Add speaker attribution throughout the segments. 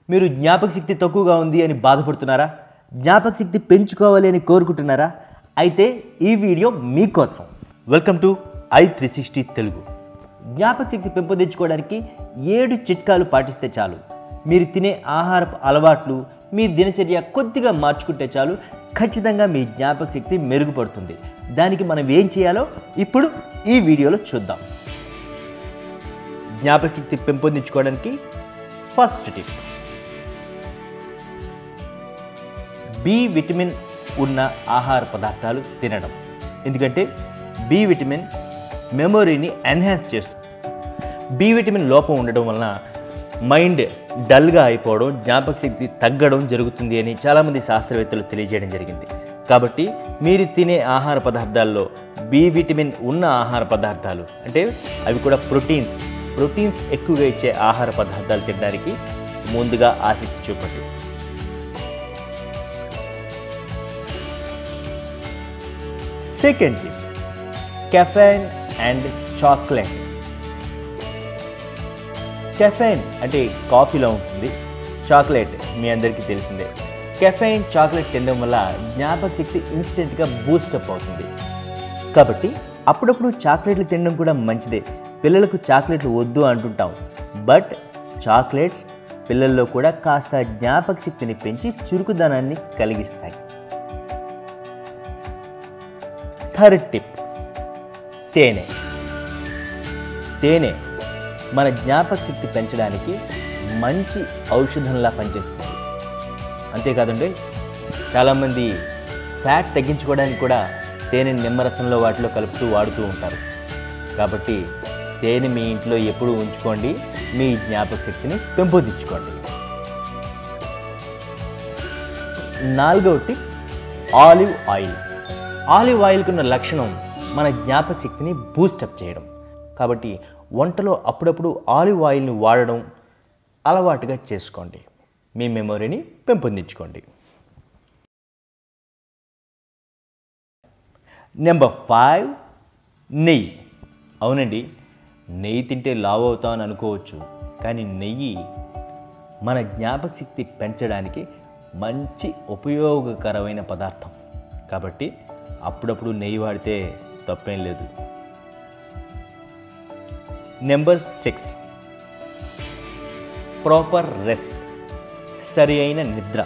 Speaker 1: మీరు జ్ఞాపక శక్తి తక్కువగా ఉంది అని బాధపడుతున్నారా జ్ఞాపక శక్తి పెంచుకోవాలి అని కోరుకుంటున్నారా అయితే ఈ వీడియో మీకోసం welcome to I three sixty Telugu జ్ఞాపక శక్తి పెంపొందించుకోవడానికి ఏడు చిట్కాలు పాటిస్తే చాలు మీరు తినే ఆహారపు అలవాట్లు మీ దినచర్య కొద్దిగా మార్చుకుంటే చాలు ఖచ్చితంగా మీ జ్ఞాపక శక్తి మెరుగుపడుతుంది దానికి మనం ఏం చేయాలో ఇప్పుడు ఈ వీడియోలో చూద్దాం జ్ఞాపక శక్తి పెంపొందించుకోవడానికి ఫస్ట్ టిప్ బి విటమిన్ ఉన్న ఆహార పదార్థాలు తినడం ఎందుకంటే బి విటమిన్ మెమొరీని ఎన్హాన్స్ చేస్తుంది బి విటమిన్ లోపం ఉండడం వలన మైండ్ డల్గా అయిపోవడం జ్ఞాపక శక్తి తగ్గడం జరుగుతుంది అని చాలామంది శాస్త్రవేత్తలు తెలియజేయడం జరిగింది కాబట్టి మీరు తినే ఆహార పదార్థాల్లో బి విటమిన్ ఉన్న ఆహార పదార్థాలు అంటే అవి కూడా ప్రోటీన్స్ ప్రోటీన్స్ ఎక్కువగా ఇచ్చే ఆహార పదార్థాలు తినడానికి ముందుగా ఆసక్తి చూపండి second tip caffeine and chocolate caffeine అంటే కాఫీలో ఉంటుంది చాక్లెట్ మీ అందరికీ తెలిసిందే కెఫైన్ చాక్లెట్ తినడం వల్ల జ్ఞాపక శక్తి ఇన్స్టెంట్గా బూస్టప్ అవుతుంది కాబట్టి అప్పుడప్పుడు చాక్లెట్లు తినడం కూడా మంచిదే పిల్లలకు చాక్లెట్లు వద్దు అంటుంటాం బట్ చాక్లెట్స్ పిల్లల్లో కూడా కాస్త జ్ఞాపక శక్తిని పెంచి చురుకుదనాన్ని కలిగిస్తాయి థర్డ్ టిప్ తేనె తేనె మన జ్ఞాపక శక్తి పెంచడానికి మంచి ఔషధంలా పనిచేస్తుంది అంతేకాదండి చాలామంది ఫ్యాట్ తగ్గించుకోవడానికి కూడా తేనె నిమ్మరసంలో వాటిలో కలుపుతూ వాడుతూ ఉంటారు కాబట్టి తేనె మీ ఇంట్లో ఎప్పుడూ ఉంచుకోండి మీ జ్ఞాపక శక్తిని పెంపొందించుకోండి నాలుగవ టిప్ ఆలివ్ ఆయిల్ ఆలివ్ ఆయిల్కి ఉన్న లక్షణం మన జ్ఞాపక శక్తిని బూస్టప్ చేయడం కాబట్టి వంటలో అప్పుడప్పుడు ఆలివ్ ఆయిల్ని వాడడం అలవాటుగా చేసుకోండి మీ మెమొరీని పెంపొందించుకోండి నెంబర్ ఫైవ్ నెయ్యి అవునండి నెయ్యి తింటే లావు అవుతామని అనుకోవచ్చు కానీ నెయ్యి మన జ్ఞాపక శక్తి పెంచడానికి మంచి ఉపయోగకరమైన పదార్థం కాబట్టి అప్పుడప్పుడు నెయ్యి వాడితే తప్పేం లేదు నెంబర్ సిక్స్ ప్రాపర్ రెస్ట్ సరి అయిన నిద్ర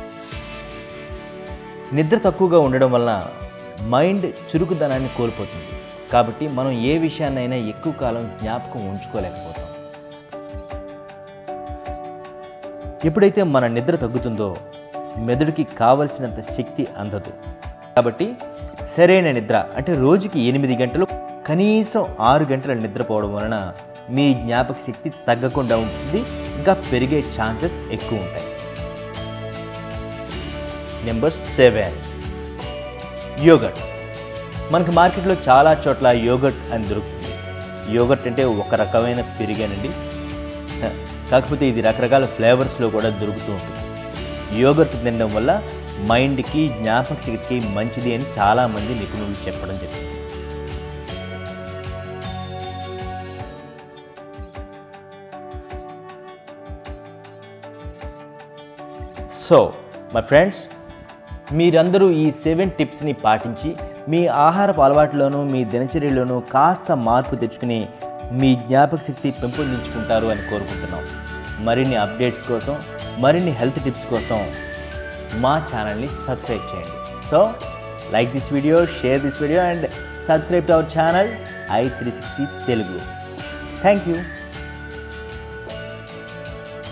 Speaker 1: నిద్ర తక్కువగా ఉండడం వలన మైండ్ చురుకుదనాన్ని కోల్పోతుంది కాబట్టి మనం ఏ విషయాన్నైనా ఎక్కువ కాలం జ్ఞాపకం ఉంచుకోలేకపోతాం ఎప్పుడైతే మన నిద్ర తగ్గుతుందో మెదడుకి కావలసినంత శక్తి అందదు కాబట్టి సరైన నిద్ర అంటే రోజుకి ఎనిమిది గంటలు కనీసం ఆరు గంటల నిద్రపోవడం వలన మీ జ్ఞాపక శక్తి తగ్గకుండా ఉంటుంది ఇంకా పెరిగే ఛాన్సెస్ ఎక్కువ ఉంటాయి నెంబర్ సెవెన్ యోగట్ మనకు మార్కెట్లో చాలా చోట్ల యోగట్ అని దొరుకుతుంది యోగట్ అంటే ఒక రకమైన పెరిగానండి కాకపోతే ఇది రకరకాల ఫ్లేవర్స్లో కూడా దొరుకుతూ ఉంటుంది యోగట్ తినడం వల్ల మైండ్కి జ్ఞాపక శక్తికి మంచిది అని చాలామంది నిపుణులు చెప్పడం జరిగింది సో మై ఫ్రెండ్స్ మీరందరూ ఈ సెవెన్ టిప్స్ని పాటించి మీ ఆహారపు అలవాట్లోనూ మీ దినచర్యలోనూ కాస్త మార్పు తెచ్చుకుని మీ జ్ఞాపక శక్తి పెంపొందించుకుంటారు అని కోరుకుంటున్నాం మరిన్ని అప్డేట్స్ కోసం మరిన్ని హెల్త్ టిప్స్ కోసం మా ఛానల్ని సబ్స్క్రైబ్ చేయండి so like this video share this video and subscribe to our channel I three sixty Telugu thank you